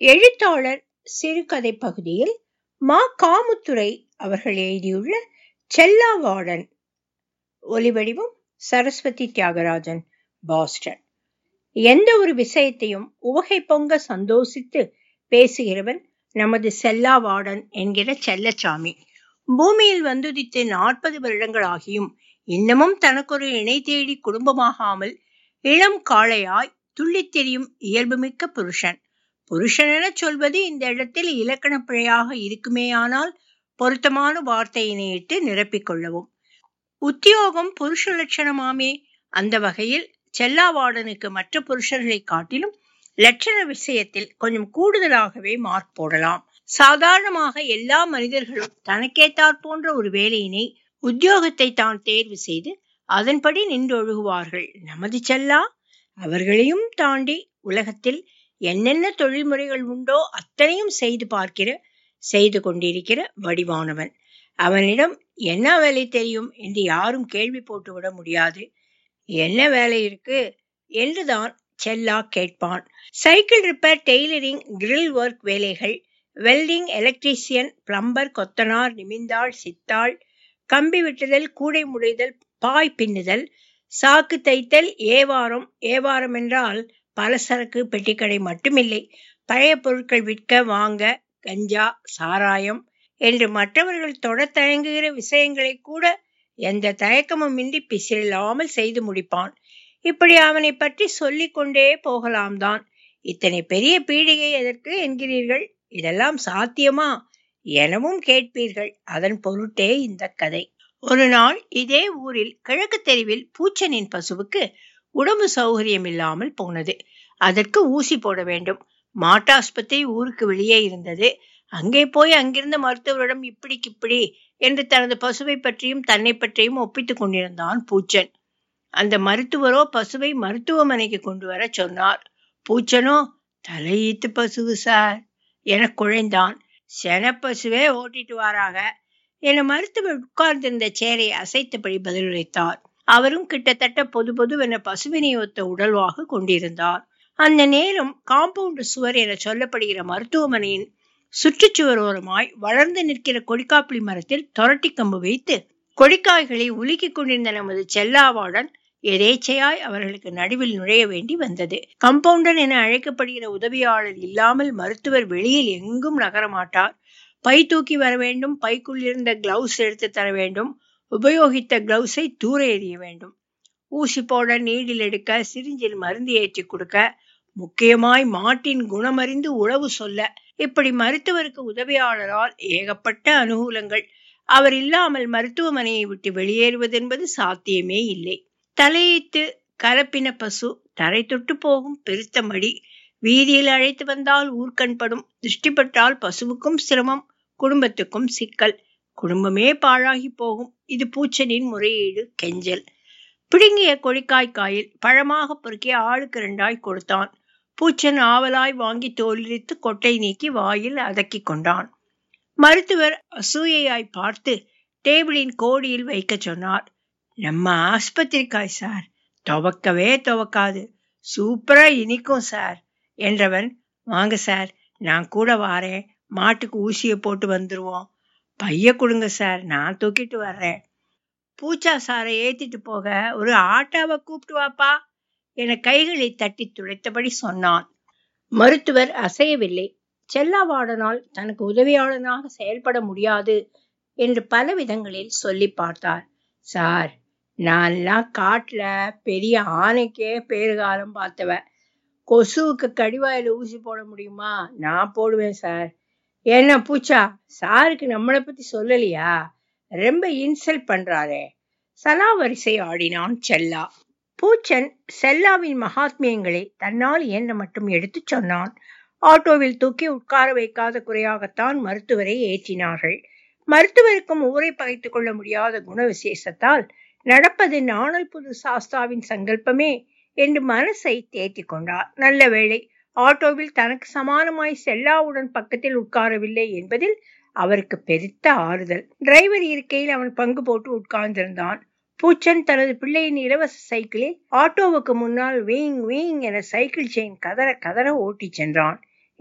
எழுத்தாளர் சிறுகதை பகுதியில் மா காமுத்துரை அவர்கள் எழுதியுள்ள செல்லாவாடன் ஒலிவடிவம் சரஸ்வதி தியாகராஜன் பாஸ்டன் எந்த ஒரு விஷயத்தையும் உவகை பொங்க சந்தோஷித்து பேசுகிறவன் நமது செல்லாவாடன் என்கிற செல்லச்சாமி பூமியில் வந்துதித்து நாற்பது வருடங்கள் ஆகியும் இன்னமும் தனக்கொரு இணை தேடி குடும்பமாகாமல் இளம் காளையாய் துள்ளித் திரியும் இயல்புமிக்க புருஷன் புருஷன் என சொல்வது இந்த இடத்தில் இலக்கண பிழையாக இருக்குமேயானால் பொருத்தமான வார்த்தையினை இட்டு நிரப்பிக் கொள்ளவும் உத்தியோகம் புருஷ லட்சணமாமே அந்த வகையில் செல்லாவாடனுக்கு மற்ற புருஷர்களை காட்டிலும் லட்சண விஷயத்தில் கொஞ்சம் கூடுதலாகவே மார்க் போடலாம் சாதாரணமாக எல்லா மனிதர்களும் தனக்கேத்தாற் போன்ற ஒரு வேலையினை உத்தியோகத்தை தான் தேர்வு செய்து அதன்படி நின்றொழுகுவார்கள் நமது செல்லா அவர்களையும் தாண்டி உலகத்தில் என்னென்ன தொழில்முறைகள் உண்டோ அத்தனையும் செய்து பார்க்கிற செய்து கொண்டிருக்கிற வடிவானவன் அவனிடம் என்ன வேலை தெரியும் என்று யாரும் கேள்வி போட்டுவிட முடியாது என்ன வேலை இருக்கு என்றுதான் செல்லா கேட்பான் cycle repair tailoring grill work வேலைகள் வெல்டிங் எலக்ட்ரீசியன் பிளம்பர் கொத்தனார் நிமிந்தாள் சித்தாள் கம்பி வெட்டுதல் கூடை முடைதல் பாய் பின்னுதல் சாக்கு தைத்தல் ஏவாரம் ஏவாரம் என்றால் பலசரக்கு பெட்டிக்கடை மட்டுமில்லை பழைய பொருட்கள் விற்க வாங்க கஞ்சா சாராயம் என்று மற்றவர்கள் தொட தயங்குகிற விஷயங்களை கூட எந்த தயக்கமும் இன்றி பிசிறில்லாமல் செய்து முடிப்பான் இப்படி அவனை பற்றி சொல்லிக் கொண்டே போகலாம் தான் இத்தனை பெரிய பீடிகை எதற்கு என்கிறீர்கள் இதெல்லாம் சாத்தியமா எனவும் கேட்பீர்கள் அதன் பொருட்டே இந்த கதை ஒரு நாள் இதே ஊரில் கிழக்கு தெருவில் பூச்சனின் பசுவுக்கு உடம்பு சௌகரியம் இல்லாமல் போனது அதற்கு ஊசி போட வேண்டும் மாட்டாஸ்பத்திரி ஊருக்கு வெளியே இருந்தது அங்கே போய் அங்கிருந்த மருத்துவரிடம் இப்படிக்கு இப்படி என்று தனது பசுவை பற்றியும் தன்னை பற்றியும் ஒப்பித்துக் கொண்டிருந்தான் பூச்சன் அந்த மருத்துவரோ பசுவை மருத்துவமனைக்கு கொண்டு வர சொன்னார் பூச்சனோ தலையீத்து பசுவு சார் என குழைந்தான் செனப்பசுவே ஓட்டிட்டு வாராக என மருத்துவர் உட்கார்ந்திருந்த சேரை அசைத்தபடி பதிலளித்தார் அவரும் கிட்டத்தட்ட பொது பொதுவென பசுவினை ஒத்த உடல்வாக கொண்டிருந்தார் அந்த நேரம் காம்பவுண்ட் சுவர் என சொல்லப்படுகிற மருத்துவமனையின் சுற்றுச்சுவர் ஓரமாய் வளர்ந்து நிற்கிற கொடிக்காப்புளி மரத்தில் தொரட்டி கம்பு வைத்து கொடிக்காய்களை உலுக்கிக் கொண்டிருந்த நமது செல்லாவாடன் எதேச்சையாய் அவர்களுக்கு நடுவில் நுழைய வேண்டி வந்தது கம்பவுண்டர் என அழைக்கப்படுகிற உதவியாளர் இல்லாமல் மருத்துவர் வெளியில் எங்கும் நகரமாட்டார் பை தூக்கி வர வேண்டும் பைக்குள் இருந்த கிளவுஸ் எடுத்து தர வேண்டும் உபயோகித்த கிளவுஸை தூர எறிய வேண்டும் ஊசி போட நீடில் எடுக்க சிரிஞ்சில் மருந்து ஏற்றி கொடுக்க முக்கியமாய் மாட்டின் குணமறிந்து உழவு சொல்ல இப்படி மருத்துவருக்கு உதவியாளரால் ஏகப்பட்ட அனுகூலங்கள் அவர் இல்லாமல் மருத்துவமனையை விட்டு வெளியேறுவது என்பது சாத்தியமே இல்லை தலையீத்து கலப்பின பசு தரை தொட்டு போகும் பெருத்த மடி வீதியில் அழைத்து வந்தால் ஊர்க்கண்படும் திருஷ்டிப்பட்டால் பசுவுக்கும் சிரமம் குடும்பத்துக்கும் சிக்கல் குடும்பமே பாழாகி போகும் இது பூச்சனின் முறையீடு கெஞ்சல் பிடுங்கிய கொடிக்காய் காயில் பழமாக பொறுக்கிய ஆளுக்கு இரண்டாய் கொடுத்தான் பூச்சன் ஆவலாய் வாங்கி தோலிரித்து கொட்டை நீக்கி வாயில் அதக்கி கொண்டான் மருத்துவர் அசூயையாய் பார்த்து டேபிளின் கோடியில் வைக்க சொன்னார் நம்ம ஆஸ்பத்திரிக்காய் சார் துவக்கவே துவக்காது சூப்பரா இனிக்கும் சார் என்றவன் வாங்க சார் நான் கூட வாரேன் மாட்டுக்கு ஊசியை போட்டு வந்துருவோம் பைய கொடுங்க சார் நான் தூக்கிட்டு வர்றேன் பூச்சா சாரை ஏத்திட்டு போக ஒரு ஆட்டாவை கூப்பிட்டு வாப்பா என கைகளை தட்டி துடைத்தபடி சொன்னான் மருத்துவர் அசையவில்லை செல்லாவாடனால் தனக்கு உதவியாளனாக செயல்பட முடியாது என்று பல விதங்களில் சொல்லி பார்த்தார் சார் நான்லாம் காட்டுல பெரிய ஆணைக்கே பேறுகாலம் பார்த்தவ கொசுவுக்கு கடிவாயில ஊசி போட முடியுமா நான் போடுவேன் சார் என்ன பூச்சா சாருக்கு நம்மளை பத்தி சொல்லலையா ரொம்ப இன்சல்ட் பண்றாரே சலாவரிசை ஆடினான் செல்லா பூச்சன் செல்லாவின் மகாத்மியங்களை தன்னால் இயன்ற மட்டும் எடுத்துச் சொன்னான் ஆட்டோவில் தூக்கி உட்கார வைக்காத குறையாகத்தான் மருத்துவரை ஏற்றினார்கள் மருத்துவருக்கும் ஊரை பகைத்துக் கொள்ள முடியாத குண விசேஷத்தால் நடப்பது நாணல் புது சாஸ்தாவின் சங்கல்பமே என்று மனசை தேத்திக் கொண்டார் நல்ல வேளை ஆட்டோவில் தனக்கு சமானமாய் செல்லாவுடன் பக்கத்தில் உட்காரவில்லை என்பதில் அவருக்கு பெருத்த ஆறுதல் டிரைவர் இருக்கையில் அவன் பங்கு போட்டு உட்கார்ந்திருந்தான் பூச்சன் தனது பிள்ளையின் இலவச சைக்கிளில் ஆட்டோவுக்கு முன்னால் வீங் வீங் என சைக்கிள் செயின் கதற கதற ஓட்டிச் சென்றான்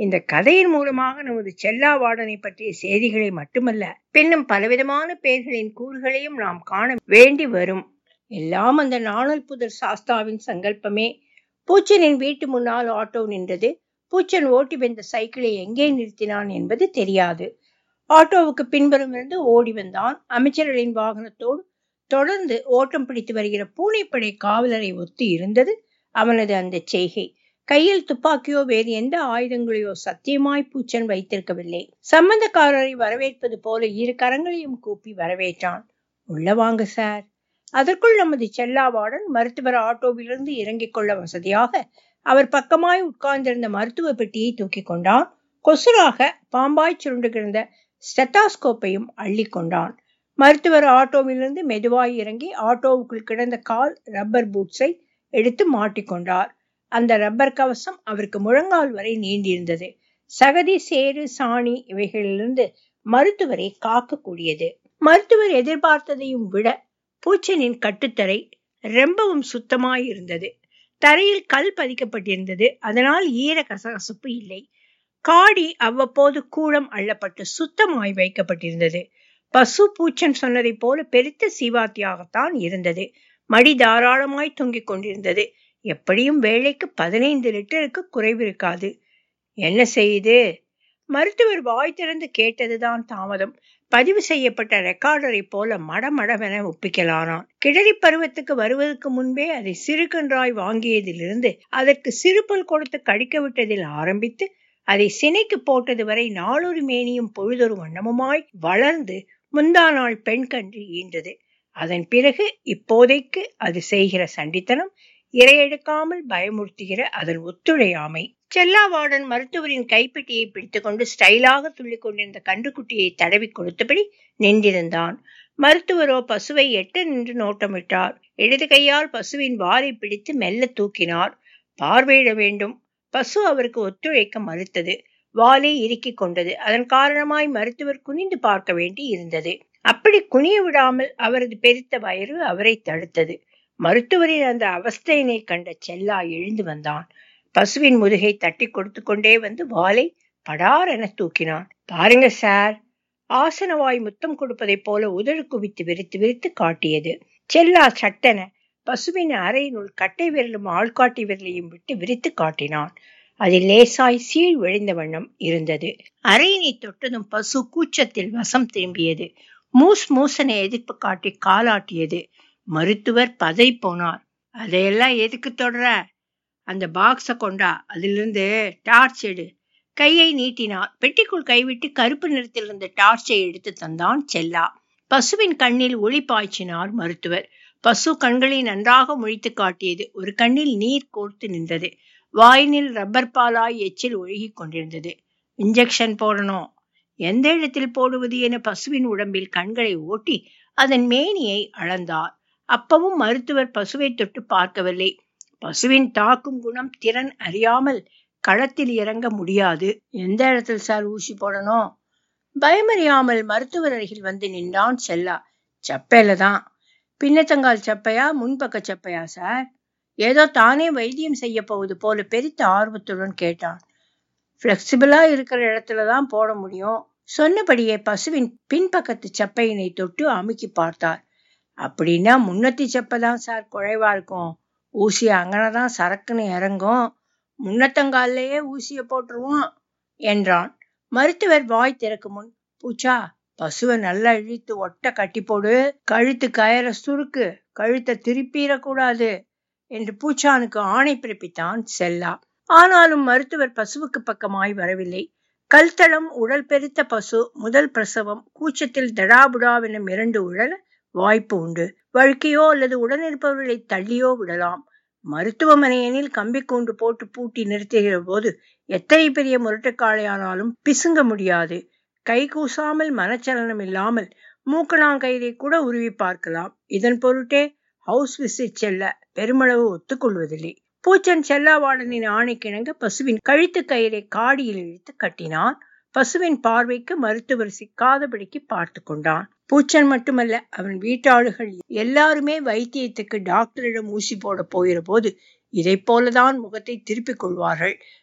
இந்த கதையின் மூலமாக நமது செல்லாவாடனை பற்றிய செய்திகளை மட்டுமல்ல பின்னும் பலவிதமான பெயர்களின் கூறுகளையும் நாம் காண வேண்டி வரும் எல்லாம் அந்த நாணல் புதர் சாஸ்தாவின் சங்கல்பமே பூச்சனின் வீட்டு முன்னால் ஆட்டோ நின்றது பூச்சன் ஓட்டி வந்த சைக்கிளை எங்கே நிறுத்தினான் என்பது தெரியாது ஆட்டோவுக்கு பின்புறம் இருந்து ஓடி வந்தான் அமைச்சர்களின் வாகனத்தோடு தொடர்ந்து ஓட்டம் பிடித்து வருகிற பூனைப்படை காவலரை ஒத்து இருந்தது அவனது அந்த செய்கை கையில் துப்பாக்கியோ வேறு எந்த ஆயுதங்களையோ சத்தியமாய் பூச்சன் வைத்திருக்கவில்லை சம்பந்தக்காரரை வரவேற்பது போல இரு கரங்களையும் கூப்பி வரவேற்றான் உள்ள வாங்க சார் அதற்குள் நமது செல்லாவாடன் மருத்துவர் ஆட்டோவிலிருந்து இறங்கிக் கொள்ள வசதியாக அவர் பக்கமாய் உட்கார்ந்திருந்த மருத்துவ பெட்டியை தூக்கி கொண்டான் கொசுராக பாம்பாய் சுருண்டு கிடந்த ஸ்டெட்டாஸ்கோப்பையும் அள்ளி கொண்டான் மருத்துவர் ஆட்டோவிலிருந்து மெதுவாய் இறங்கி ஆட்டோவுக்குள் கிடந்த கால் ரப்பர் பூட்ஸை எடுத்து மாட்டிக்கொண்டார் அந்த ரப்பர் கவசம் அவருக்கு முழங்கால் வரை நீண்டிருந்தது சகதி சேறு சாணி இவைகளிலிருந்து மருத்துவரை காக்கக்கூடியது மருத்துவர் எதிர்பார்த்ததையும் விட பூச்சனின் கட்டுத்தரை ரொம்பவும் சுத்தமாய் இருந்தது தரையில் கல் பதிக்கப்பட்டிருந்தது அதனால் ஈர கசகசப்பு இல்லை காடி அவ்வப்போது கூடம் அள்ளப்பட்டு சுத்தமாய் வைக்கப்பட்டிருந்தது பசு பூச்சன் சொன்னதை போல பெருத்த சீவாத்தியாகத்தான் இருந்தது மடி தாராளமாய் தொங்கிக் கொண்டிருந்தது எப்படியும் வேலைக்கு பதினைந்து லிட்டருக்கு குறைவிருக்காது என்ன செய்யுது மருத்துவர் வாய் திறந்து கேட்டதுதான் தாமதம் பதிவு செய்யப்பட்ட ரெக்கார்டரை போல மடமடவென ஒப்பிக்கலானான் கிழறி பருவத்துக்கு வருவதற்கு முன்பே அதை சிறுகன்றாய் வாங்கியதிலிருந்து அதற்கு சிறுபல் கொடுத்து கடிக்க விட்டதில் ஆரம்பித்து அதை சினைக்கு போட்டது வரை நாளொரு மேனியும் பொழுதொரு வண்ணமுமாய் வளர்ந்து முந்தா நாள் பெண் கன்று ஈன்றது அதன் பிறகு இப்போதைக்கு அது செய்கிற சண்டித்தனம் இரையெடுக்காமல் பயமுறுத்துகிற அதன் ஒத்துழையாமை செல்லாவாடன் மருத்துவரின் கைப்பெட்டியை பிடித்துக்கொண்டு ஸ்டைலாக துள்ளிக் கொண்டிருந்த கன்றுக்குட்டியை தடவி கொடுத்தபடி நின்றிருந்தான் மருத்துவரோ பசுவை எட்ட நின்று நோட்டமிட்டார் இடது கையால் பசுவின் வாலை பிடித்து மெல்ல தூக்கினார் பார்வையிட வேண்டும் பசு அவருக்கு ஒத்துழைக்க மறுத்தது வாலை இறுக்கிக் கொண்டது அதன் காரணமாய் மருத்துவர் குனிந்து பார்க்க வேண்டி இருந்தது அப்படி குனிய விடாமல் அவரது பெருத்த வயிறு அவரை தடுத்தது மருத்துவரின் அந்த அவஸ்தையினை கண்ட செல்லா எழுந்து வந்தான் பசுவின் முதுகை தட்டி கொடுத்து கொண்டே வந்து வாலை படார் என தூக்கினான் பாருங்க சார் ஆசனவாய் முத்தம் கொடுப்பதைப் போல உதடு குவித்து விரித்து விரித்து காட்டியது செல்லா சட்டென பசுவின் அறையினுள் கட்டை விரலும் ஆள்காட்டி விரலையும் விட்டு விரித்து காட்டினான் அதில் லேசாய் சீழ் விழுந்த வண்ணம் இருந்தது அறையினை தொட்டதும் பசு கூச்சத்தில் வசம் திரும்பியது மூஸ் மூசனை எதிர்ப்பு காட்டி காலாட்டியது மருத்துவர் பதை போனார் அதையெல்லாம் எதுக்கு தொடர அந்த பாக்ஸ கொண்டா அதிலிருந்து டார்ச் எடு கையை நீட்டினார் பெட்டிக்குள் கைவிட்டு கருப்பு நிறத்தில் இருந்த டார்ச்சை எடுத்து தந்தான் செல்லா பசுவின் கண்ணில் ஒளி பாய்ச்சினார் மருத்துவர் பசு கண்களை நன்றாக முழித்து காட்டியது ஒரு கண்ணில் நீர் கோர்த்து நின்றது வாயினில் ரப்பர் பாலாய் எச்சில் ஒழுகிக் கொண்டிருந்தது இன்ஜெக்ஷன் போடணும் எந்த இடத்தில் போடுவது என பசுவின் உடம்பில் கண்களை ஓட்டி அதன் மேனியை அளந்தார் அப்பவும் மருத்துவர் பசுவை தொட்டு பார்க்கவில்லை பசுவின் தாக்கும் குணம் திறன் அறியாமல் களத்தில் இறங்க முடியாது எந்த இடத்தில் சார் ஊசி போடணும் பயமறியாமல் மருத்துவர் அருகில் வந்து நின்றான் செல்லா சப்பையில தான் பின்னத்தங்கால் சப்பையா முன்பக்க சப்பையா சார் ஏதோ தானே வைத்தியம் செய்ய போவது போல பெருத்த ஆர்வத்துடன் கேட்டான் பிளெக்சிபிளா இருக்கிற இடத்துல தான் போட முடியும் சொன்னபடியே பசுவின் பின்பக்கத்து சப்பையினை தொட்டு அமுக்கி பார்த்தார் அப்படின்னா முன்னத்தி சப்பை தான் சார் குறைவா இருக்கும் ஊசி அங்கனதான் சரக்குன்னு இறங்கும் முன்னத்தங்காலேயே ஊசிய போட்டுருவோம் என்றான் மருத்துவர் வாய் திறக்கும் முன் பூச்சா பசுவை நல்லா இழுத்து ஒட்ட கட்டி போடு கழுத்து கயற சுருக்கு கழுத்தை திருப்பிடக்கூடாது என்று பூச்சானுக்கு ஆணை பிறப்பித்தான் செல்லா ஆனாலும் மருத்துவர் பசுவுக்கு பக்கமாய் வரவில்லை கல்தளம் உடல் பெருத்த பசு முதல் பிரசவம் கூச்சத்தில் தடாபுடாவென மிரண்டு உழல வாய்ப்பு உண்டு வழுக்கையோ அல்லது உடனிருப்பவர்களை தள்ளியோ விடலாம் மருத்துவமனையெனில் கம்பி கூண்டு போட்டு பூட்டி நிறுத்துகிற போது எத்தனை பெரிய முரட்டுக்காளையானாலும் பிசுங்க முடியாது கை கூசாமல் மனச்சலனம் இல்லாமல் மூக்கணாங்கயிறை கூட உருவி பார்க்கலாம் இதன் பொருட்டே ஹவுஸ் விசிட் செல்ல பெருமளவு ஒத்துக்கொள்வதில்லை பூச்சன் செல்லாவாளனின் ஆணைக்கிணங்க பசுவின் கழுத்து கயிறை காடியில் இழுத்து கட்டினான் பசுவின் பார்வைக்கு மருத்துவர் சிக்காதபடிக்கு பார்த்து கொண்டான் பூச்சன் மட்டுமல்ல அவன் வீட்டாளுகள் எல்லாருமே வைத்தியத்துக்கு டாக்டரிடம் ஊசி போட போகிற போது இதை போலதான் முகத்தை திருப்பிக் கொள்வார்கள்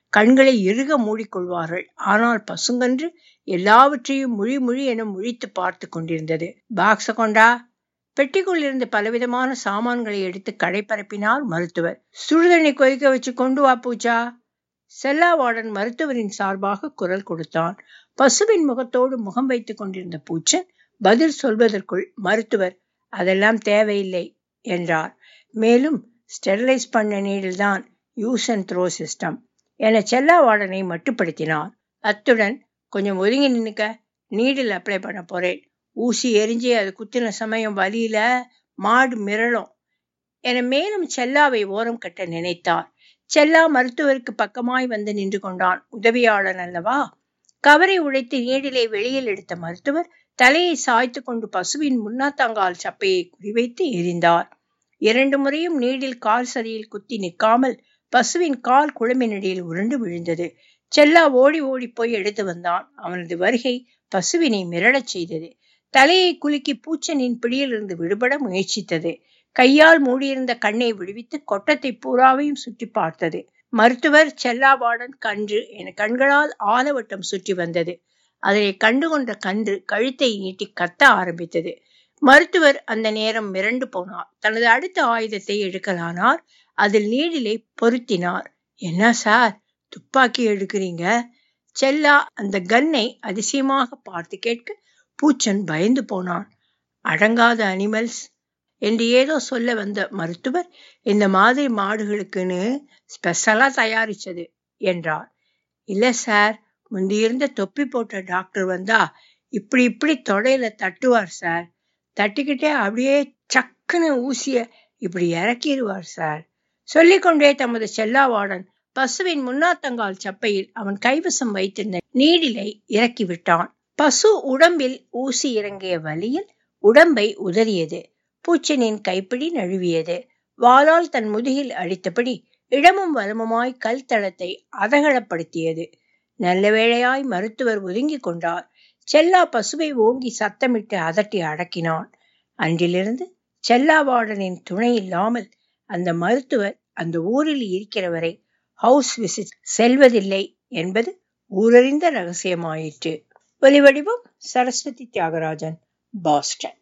கண்களை இறுக மூடிக்கொள்வார்கள் ஆனால் பசுங்கன்று எல்லாவற்றையும் முழி முழி என முழித்து பார்த்து கொண்டிருந்தது பாக்ஸ கொண்டா பெட்டிக்குள் இருந்து பலவிதமான சாமான்களை எடுத்து கடை பரப்பினார் மருத்துவர் சுடுதண்ணி கொதிக்க வச்சு கொண்டு வா பூஜா செல்லாவாடன் மருத்துவரின் சார்பாக குரல் கொடுத்தான் பசுவின் முகத்தோடு முகம் வைத்துக் கொண்டிருந்த பூச்சன் பதில் சொல்வதற்குள் மருத்துவர் அதெல்லாம் தேவையில்லை என்றார் மேலும் ஸ்டெரிலைஸ் பண்ண நீடில் தான் யூஸ் அண்ட் த்ரோ சிஸ்டம் என செல்லாவாடனை மட்டுப்படுத்தினார் அத்துடன் கொஞ்சம் ஒதுங்கி நின்னுக்க நீடில் அப்ளை பண்ண போறேன் ஊசி எரிஞ்சு அது குத்தின சமயம் வலியில மாடு மிரளும் என மேலும் செல்லாவை ஓரம் கட்ட நினைத்தார் செல்லா மருத்துவருக்கு பக்கமாய் வந்து நின்று கொண்டான் உதவியாளன் அல்லவா கவரை உடைத்து நீடிலை வெளியில் எடுத்த மருத்துவர் தலையை சாய்த்து கொண்டு பசுவின் முன்னாத்தங்கால் சப்பையை குறிவைத்து எரிந்தார் இரண்டு முறையும் நீடில் கால் சதியில் குத்தி நிற்காமல் பசுவின் கால் குழம்பினடியில் உருண்டு விழுந்தது செல்லா ஓடி ஓடி போய் எடுத்து வந்தான் அவனது வருகை பசுவினை மிரளச் செய்தது தலையை குலுக்கி பூச்சனின் பிடியிலிருந்து விடுபட முயற்சித்தது கையால் மூடியிருந்த கண்ணை விடுவித்து கொட்டத்தை பூராவையும் சுற்றி பார்த்தது மருத்துவர் செல்லாவாடன் கன்று என கண்களால் ஆலவட்டம் சுற்றி வந்தது அதனை கண்டுகொண்ட கன்று கழுத்தை நீட்டி கத்த ஆரம்பித்தது மருத்துவர் அந்த நேரம் மிரண்டு போனார் தனது அடுத்த ஆயுதத்தை எடுக்கலானார் அதில் நீடிலை பொருத்தினார் என்ன சார் துப்பாக்கி எடுக்கிறீங்க செல்லா அந்த கன்னை அதிசயமாக பார்த்து கேட்க பூச்சன் பயந்து போனான் அடங்காத அனிமல்ஸ் என்று ஏதோ சொல்ல வந்த மருத்துவர் இந்த மாதிரி மாடுகளுக்குன்னு ஸ்பெஷலா தயாரிச்சது என்றார் இல்ல சார் முந்தியிருந்த தொப்பி போட்ட டாக்டர் வந்தா இப்படி இப்படி தொடையில தட்டுவார் சார் தட்டிக்கிட்டே அப்படியே சக்குன்னு ஊசிய இப்படி இறக்கிடுவார் சார் சொல்லிக்கொண்டே தமது செல்லாவாடன் பசுவின் முன்னாத்தங்கால் சப்பையில் அவன் கைவசம் வைத்திருந்த நீடிலை இறக்கி விட்டான் பசு உடம்பில் ஊசி இறங்கிய வலியில் உடம்பை உதறியது பூச்சனின் கைப்பிடி நழுவியது வாளால் தன் முதுகில் அடித்தபடி இடமும் வலமுமாய் கல் தளத்தை அதகலப்படுத்தியது நல்ல வேளையாய் மருத்துவர் ஒதுங்கிக் கொண்டார் செல்லா பசுவை ஓங்கி சத்தமிட்டு அதட்டி அடக்கினான் அன்றிலிருந்து செல்லாவாடனின் துணை இல்லாமல் அந்த மருத்துவர் அந்த ஊரில் இருக்கிறவரை ஹவுஸ் விசிட் செல்வதில்லை என்பது ஊரறிந்த ரகசியமாயிற்று ஒலிவடிவம் சரஸ்வதி தியாகராஜன் பாஸ்டன்